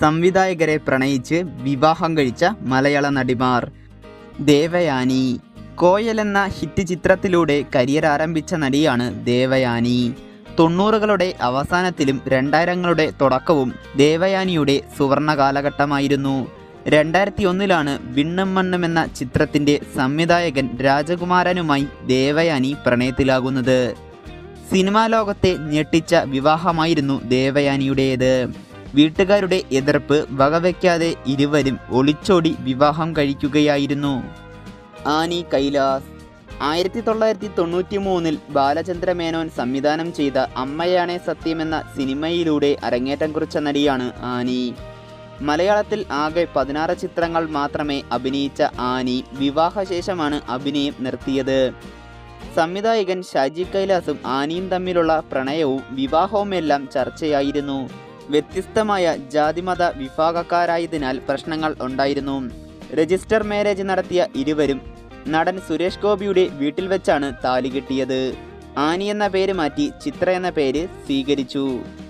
സംവിധായകരെ പ്രണയിച്ച് വിവാഹം കഴിച്ച മലയാള നടിമാർ ദേവയാനി കോയൽ എന്ന ഹിറ്റ് ചിത്രത്തിലൂടെ കരിയർ ആരംഭിച്ച നടിയാണ് ദേവയാനി തൊണ്ണൂറുകളുടെ അവസാനത്തിലും രണ്ടായിരങ്ങളുടെ തുടക്കവും ദേവയാനിയുടെ സുവർണ കാലഘട്ടമായിരുന്നു രണ്ടായിരത്തി ഒന്നിലാണ് വിണ്ണും മണ്ണും എന്ന ചിത്രത്തിൻ്റെ സംവിധായകൻ രാജകുമാരനുമായി ദേവയാനി പ്രണയത്തിലാകുന്നത് സിനിമാ ലോകത്തെ ഞെട്ടിച്ച വിവാഹമായിരുന്നു ദേവയാനിയുടേത് വീട്ടുകാരുടെ എതിർപ്പ് വകവയ്ക്കാതെ ഇരുവരും ഒളിച്ചോടി വിവാഹം കഴിക്കുകയായിരുന്നു ആനി കൈലാസ് ആയിരത്തി തൊള്ളായിരത്തി തൊണ്ണൂറ്റി മൂന്നിൽ ബാലചന്ദ്ര മേനോൻ സംവിധാനം ചെയ്ത അമ്മയാണേ സത്യം എന്ന സിനിമയിലൂടെ അരങ്ങേറ്റം കുറിച്ച നടിയാണ് ആനി മലയാളത്തിൽ ആകെ പതിനാറ് ചിത്രങ്ങൾ മാത്രമേ അഭിനയിച്ച ആനി വിവാഹശേഷമാണ് അഭിനയം നിർത്തിയത് സംവിധായകൻ ഷാജി കൈലാസും ആനിയും തമ്മിലുള്ള പ്രണയവും വിവാഹവുമെല്ലാം ചർച്ചയായിരുന്നു വ്യത്യസ്തമായ ജാതിമത വിഭാഗക്കാരായതിനാൽ പ്രശ്നങ്ങൾ ഉണ്ടായിരുന്നു രജിസ്റ്റർ മാരേജ് നടത്തിയ ഇരുവരും നടൻ സുരേഷ് ഗോപിയുടെ വീട്ടിൽ വെച്ചാണ് താലി കെട്ടിയത് ആനി എന്ന പേര് മാറ്റി ചിത്ര എന്ന പേര് സ്വീകരിച്ചു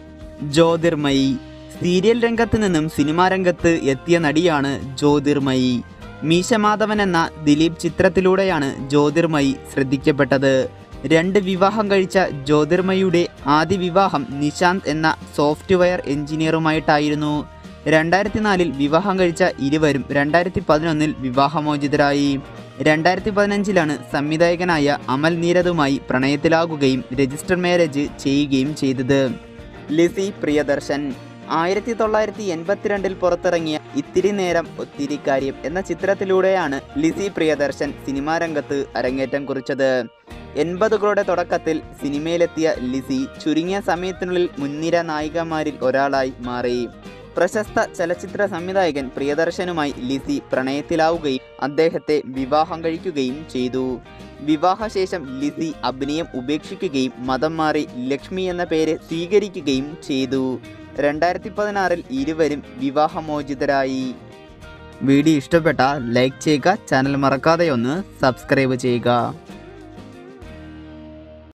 ജ്യോതിർമയി സീരിയൽ രംഗത്ത് നിന്നും സിനിമാ രംഗത്ത് എത്തിയ നടിയാണ് ജ്യോതിർമയി മീശമാധവൻ എന്ന ദിലീപ് ചിത്രത്തിലൂടെയാണ് ജ്യോതിർമയി ശ്രദ്ധിക്കപ്പെട്ടത് രണ്ട് വിവാഹം കഴിച്ച ജ്യോതിർമയുടെ ആദ്യ വിവാഹം നിശാന്ത് എന്ന സോഫ്റ്റ്വെയർ എഞ്ചിനീയറുമായിട്ടായിരുന്നു രണ്ടായിരത്തി നാലിൽ വിവാഹം കഴിച്ച ഇരുവരും രണ്ടായിരത്തി പതിനൊന്നിൽ വിവാഹമോചിതരായി രണ്ടായിരത്തി പതിനഞ്ചിലാണ് സംവിധായകനായ അമൽ നീരദുമായി പ്രണയത്തിലാകുകയും രജിസ്റ്റർ മാരേജ് ചെയ്യുകയും ചെയ്തത് ലിസി പ്രിയദർശൻ ആയിരത്തി തൊള്ളായിരത്തി എൺപത്തിരണ്ടിൽ പുറത്തിറങ്ങിയ ഇത്തിരി നേരം ഒത്തിരി കാര്യം എന്ന ചിത്രത്തിലൂടെയാണ് ലിസി പ്രിയദർശൻ സിനിമാ രംഗത്ത് അരങ്ങേറ്റം കുറിച്ചത് എൺപതുകളുടെ തുടക്കത്തിൽ സിനിമയിലെത്തിയ ലിസി ചുരുങ്ങിയ സമയത്തിനുള്ളിൽ മുൻനിര നായികമാരിൽ ഒരാളായി മാറി പ്രശസ്ത ചലച്ചിത്ര സംവിധായകൻ പ്രിയദർശനുമായി ലിസി പ്രണയത്തിലാവുകയും അദ്ദേഹത്തെ വിവാഹം കഴിക്കുകയും ചെയ്തു വിവാഹശേഷം ലിസി അഭിനയം ഉപേക്ഷിക്കുകയും മതം മാറി ലക്ഷ്മി എന്ന പേര് സ്വീകരിക്കുകയും ചെയ്തു രണ്ടായിരത്തി പതിനാറിൽ ഇരുവരും വിവാഹമോചിതരായി വീഡിയോ ഇഷ്ടപ്പെട്ട ലൈക്ക് ചെയ്യുക ചാനൽ മറക്കാതെ ഒന്ന് സബ്സ്ക്രൈബ് ചെയ്യുക